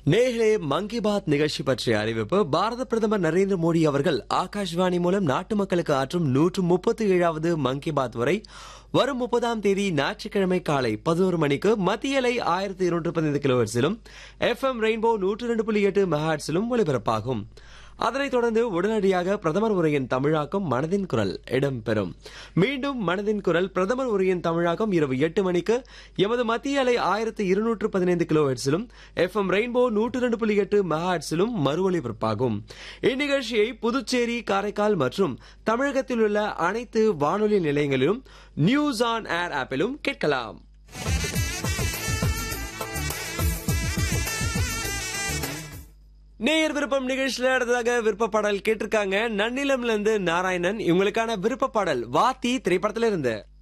நேர்களே மங்கி பாத் நிகழ்ச்சி பற்றிய அறிவிப்பு பாரத பிரதமர் நரேந்திர மோடி அவர்கள் ஆகாஷ்வாணி மூலம் நாட்டு மக்களுக்கு ஆற்றும் நூற்று முப்பத்தி ஏழாவது மங்கி பாத் உரை வரும் முப்பதாம் தேதி ஞாயிற்றுக்கிழமை காலை பதினோரு மணிக்கு மத்திய அலை ஆயிரத்தி இருநூற்று பதினைந்து கிலோஹெர்ட்ஸிலும் எஃப்எம் ரெயின்போ நூற்று ரெண்டு புள்ளி எட்டு மெகாஹெர்ட்ஸிலும் ஒலிபரப்பாகும் அதனைத் தொடர்ந்து உடனடியாக பிரதமர் உரையின் தமிழாக்கம் மனதின் குரல் இடம்பெறும் மீண்டும் மனதின் குரல் பிரதமர் உரையின் தமிழாக்கம் இரவு எட்டு மணிக்கு எமது மத்திய அலை ஆயிரத்தி இருநூற்று பதினைந்து கிலோ ஹெட்ஸிலும் எஃப் எம் ரெயின்போ நூற்று ரெண்டு புள்ளி எட்டு மெகாஹெட்ஸிலும் மறு ஒலிபரப்பாகும் இந்நிகழ்ச்சியை புதுச்சேரி காரைக்கால் மற்றும் தமிழகத்தில் உள்ள அனைத்து வானொலி நிலையங்களிலும் நியூஸ் ஆன் ஏர் ஆப்பிலும் கேட்கலாம் நேயர் விருப்பம் நிகழ்ச்சியில அடுத்ததாக விருப்ப பாடல் கேட்டிருக்காங்க நன்னிலம்ல இருந்து நாராயணன் இவங்களுக்கான விருப்ப பாடல் வாத்தி திரைப்படத்துல இருந்து